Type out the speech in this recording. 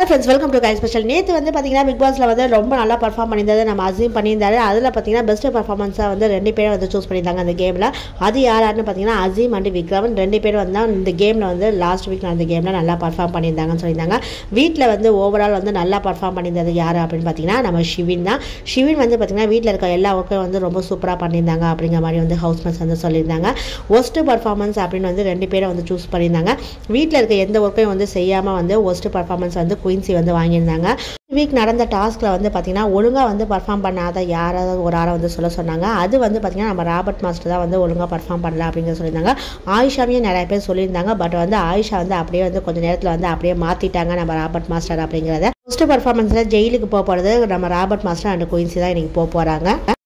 friends welcome to கை special நேற்று வந்து பார்த்தீங்கன்னா பிக் பாஸில் வந்து ரொம்ப நல்லா பர்ஃபார்ம் பண்ணியிருந்தது நம்ம அசீம் பண்ணியிருந்தாரு அதில் பார்த்தீங்கன்னா பெஸ்ட் பர்ஃபார்மன்ஸாக வந்து ரெண்டு பேரும் வந்து சூஸ் பண்ணியிருந்தாங்க அந்த கேமில் அது யாராருன்னு பார்த்தீங்கன்னா அசீம் அண்ட் விக்ரமன் ரெண்டு பேரும் வந்து தான் இந்த கேமில் வந்து லாஸ்ட் வீக் நடந்த கேமில் நல்லா பர்ஃபார்ம் பண்ணியிருந்தாங்கன்னு சொல்லியிருந்தாங்க வீட்டில் வந்து ஓவரால் வந்து நல்லா பர்ஃபார்ம் பண்ணியிருந்தது யார் அப்படின்னு பார்த்தீங்கன்னா நம்ம ஷிவின் தான் ஷிவின் வந்து பார்த்தீங்கன்னா வீட்டில் இருக்க எல்லா ஒர்க்கும் வந்து ரொம்ப சூப்பராக பண்ணியிருந்தாங்க அப்படிங்கிற மாதிரி வந்து ஹவுஸ்மேட்ஸ் வந்து சொல்லியிருந்தாங்க ஒஸ்ட் பர்ஃபார்மன்ஸ் அப்படின்னு வந்து ரெண்டு பேரை வந்து சூஸ் பண்ணியிருந்தாங்க வீட்டில் இருக்க எந்த ஒர்க்கையும் வந்து செய்யாமல் வந்து ஒஸ்ட் பர்ஃபார்மன்ஸ் வந்து குயின்சி வந்து வாங்கியிருந்தாங்க வீக் நடந்த டாஸ்கில் வந்து பார்த்திங்கன்னா ஒழுங்காக வந்து பர்ஃபார்ம் பண்ணாத யாராவது ஒரு ஆளை வந்து சொல்ல சொன்னாங்க அது வந்து பார்த்திங்கன்னா நம்ம ராபர்ட் மாஸ்டர் தான் வந்து ஒழுங்காக பர்ஃபார்ம் பண்ணல அப்படிங்கிற சொல்லியிருந்தாங்க ஆயிஷாவையும் நிறைய பேர் சொல்லியிருந்தாங்க பட் வந்து ஆயிஷா வந்து அப்படியே வந்து கொஞ்சம் நேரத்தில் வந்து அப்படியே மாற்றிட்டாங்க நம்ம ராபர்ட் மாஸ்டர் அப்படிங்கிறத ஃபஸ்ட்டு பர்ஃபார்மன்ஸில் ஜெயிலுக்கு போக போகிறது நம்ம ராபர்ட் மாஸ்டர் அண்ட் குயின்சி தான் இன்றைக்கி போக போகிறாங்க